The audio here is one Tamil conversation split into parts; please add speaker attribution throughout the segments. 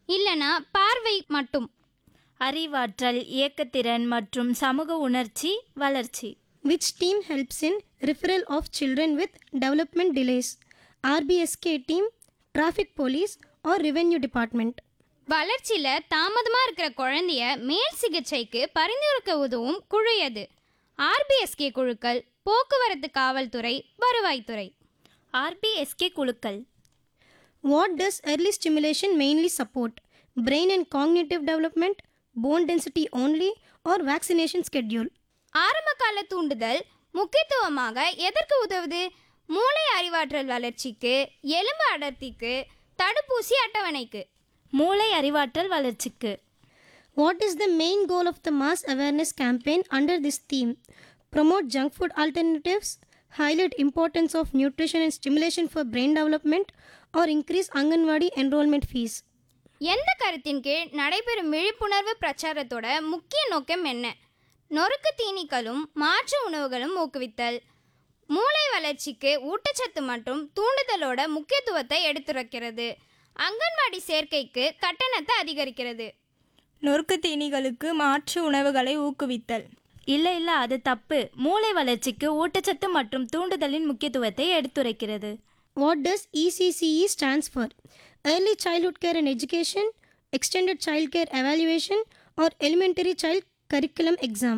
Speaker 1: இல்லனா பார்வை மட்டும்
Speaker 2: அறிவாற்றல் இயக்கத்திறன் மற்றும் சமூக உணர்ச்சி வளர்ச்சி
Speaker 3: Which team helps in referral of children with development delays? RBSK team, Traffic Police, or Revenue Department?
Speaker 1: வளர்ச்சியில தாமதமா இருக்கிற குழந்தைய மேல் சிகிச்சைக்கு பரிந்துரைக்க உதவும் குழு எது ஆர்பிஎஸ்கே குழுக்கள் போக்குவரத்து காவல்துறை வருவாய்த்துறை
Speaker 2: ஆர்பிஎஸ்கே குழுக்கள்
Speaker 3: What does early stimulation mainly support? Brain and cognitive development, bone density only, or vaccination schedule?
Speaker 1: ஆரம்ப கால தூண்டுதல் முக்கியத்துவமாக எதற்கு உதவுது மூளை அறிவாற்றல் வளர்ச்சிக்கு எலும்பு அடர்த்திக்கு தடுப்பூசி அட்டவணைக்கு
Speaker 2: மூளை அறிவாற்றல் வளர்ச்சிக்கு
Speaker 3: What is the main goal of the mass awareness campaign under this theme? Promote junk food alternatives, highlight importance of nutrition and stimulation for brain development, or increase Anganwadi enrollment fees?
Speaker 1: எந்த கருத்தின் கீழ் நடைபெறும் விழிப்புணர்வு பிரச்சாரத்தோட முக்கிய நோக்கம் என்ன நொறுக்கு தீனிகளும் மாற்று உணவுகளும் ஊக்குவித்தல் மூளை வளர்ச்சிக்கு ஊட்டச்சத்து மற்றும் தூண்டுதலோட முக்கியத்துவத்தை எடுத்துரைக்கிறது அங்கன்வாடி சேர்க்கைக்கு கட்டணத்தை அதிகரிக்கிறது
Speaker 4: நொறுக்கு தீனிகளுக்கு மாற்று உணவுகளை ஊக்குவித்தல்
Speaker 2: இல்லை இல்லை அது தப்பு மூளை வளர்ச்சிக்கு ஊட்டச்சத்து மற்றும் தூண்டுதலின் முக்கியத்துவத்தை எடுத்துரைக்கிறது
Speaker 3: What does ECCE stands for? Early Childhood Care and Education, Extended Child Care Evaluation, or Elementary Child Curriculum Exam?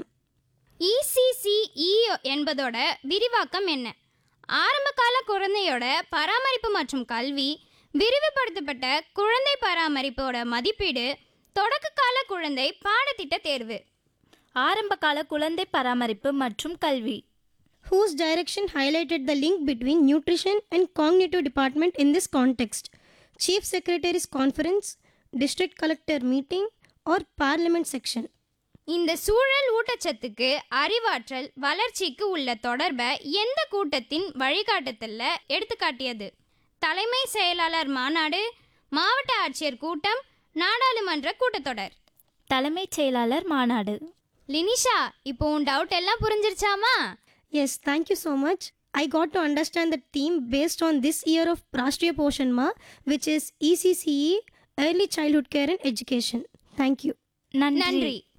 Speaker 1: ECCE என்பதோட விரிவாக்கம் என்ன ஆரம்பகால குழந்தையோட பராமரிப்பு மற்றும் கல்வி விரிவுபடுத்தப்பட்ட குழந்தை பராமரிப்போட மதிப்பீடு தொடக்ககால குழந்தை பாடத்திட்ட தேர்வு
Speaker 2: ஆரம்பகால குழந்தை பராமரிப்பு மற்றும் கல்வி
Speaker 3: Whose direction highlighted the link between nutrition and cognitive department in this context? Chief Secretary's conference, District Collector meeting, or Parliament section?
Speaker 1: இந்த சூழல் ஊட்டச்சத்துக்கு அறிவாற்றல் வளர்ச்சிக்கு உள்ள தொடர்பை எந்த கூட்டத்தின் வழிகாட்டுதல்ல எடுத்துக்காட்டியது தலைமை செயலாளர் மாநாடு மாவட்ட ஆட்சியர் கூட்டம் நாடாளுமன்ற கூட்டத்தொடர்
Speaker 2: தலைமைச் செயலாளர் மாநாடு
Speaker 1: லினிஷா இப்போ உன் டவுட் எல்லாம் புரிஞ்சிருச்சாமா
Speaker 3: Yes, thank you so much. I got to understand the theme based on this year of Rashtriya Poshan Ma, which is ECCE, Early Childhood Care and Education. Thank you.
Speaker 2: நன்றி
Speaker 1: நன்றி